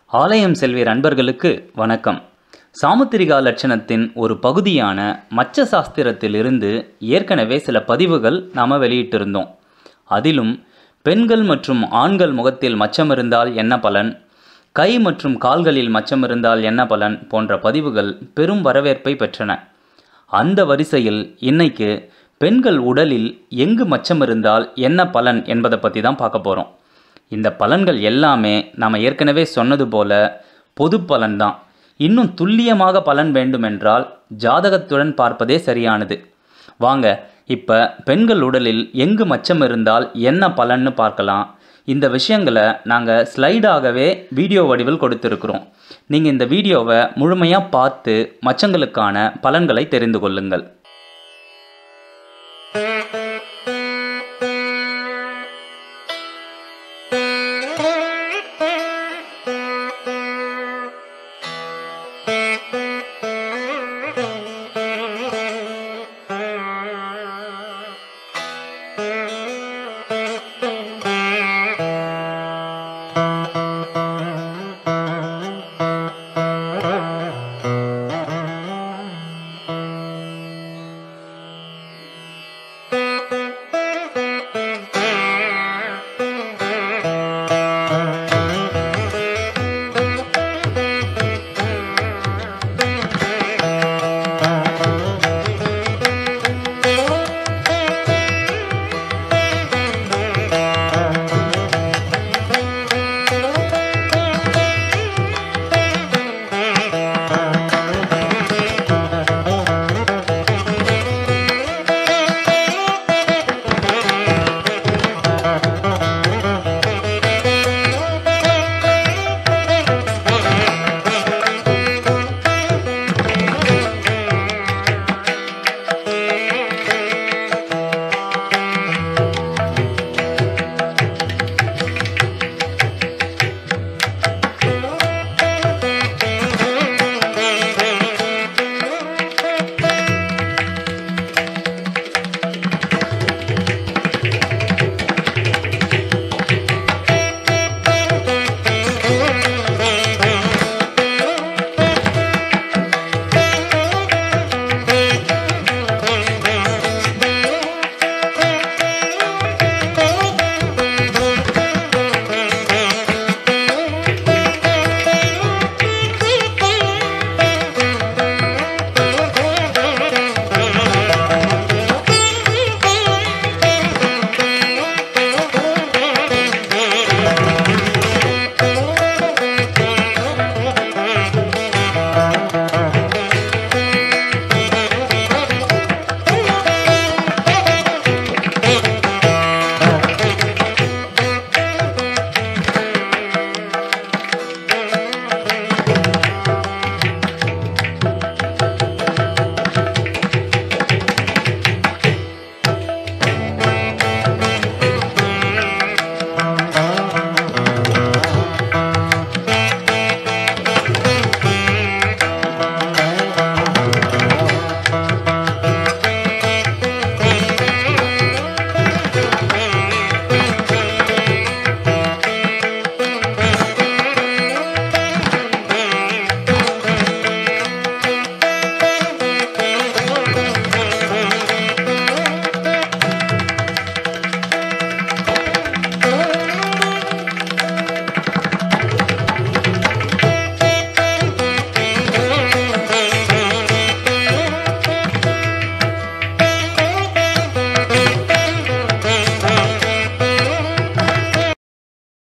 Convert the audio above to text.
ஆலயம் செல்வீர் அன்பர்களுக்கு வணக்கம் சாமுத்திரிகா லட்சணத்தின் ஒரு பகுதியான மச்ச சாஸ்திரத்திலிருந்து ஏற்கனவே சில பதிவுகள் நாம் வெளியிட்டிருந்தோம் அதிலும் பெண்கள் மற்றும் ஆண்கள் முகத்தில் மச்சம் இருந்தால் என்ன பலன் கை மற்றும் கால்களில் மச்சம் இருந்தால் என்ன பலன் போன்ற பதிவுகள் பெரும் வரவேற்பை பெற்றன அந்த வரிசையில் இன்னைக்கு பெண்கள் உடலில் எங்கு மச்சம் இருந்தால் என்ன பலன் என்பதை பற்றி தான் பார்க்க போகிறோம் இந்த பலன்கள் எல்லாமே நாம் ஏற்கனவே சொன்னது போல பொது பலன்தான் இன்னும் துல்லியமாக பலன் வேண்டுமென்றால் ஜாதகத்துடன் பார்ப்பதே சரியானது வாங்க இப்போ பெண்கள் உடலில் எங்கு மச்சம் இருந்தால் என்ன பலன்னு பார்க்கலாம் இந்த விஷயங்களை நாங்கள் ஸ்லைடாகவே வீடியோ வடிவில் கொடுத்துருக்குறோம் நீங்கள் இந்த வீடியோவை முழுமையாக பார்த்து மச்சங்களுக்கான பலன்களை தெரிந்து கொள்ளுங்கள்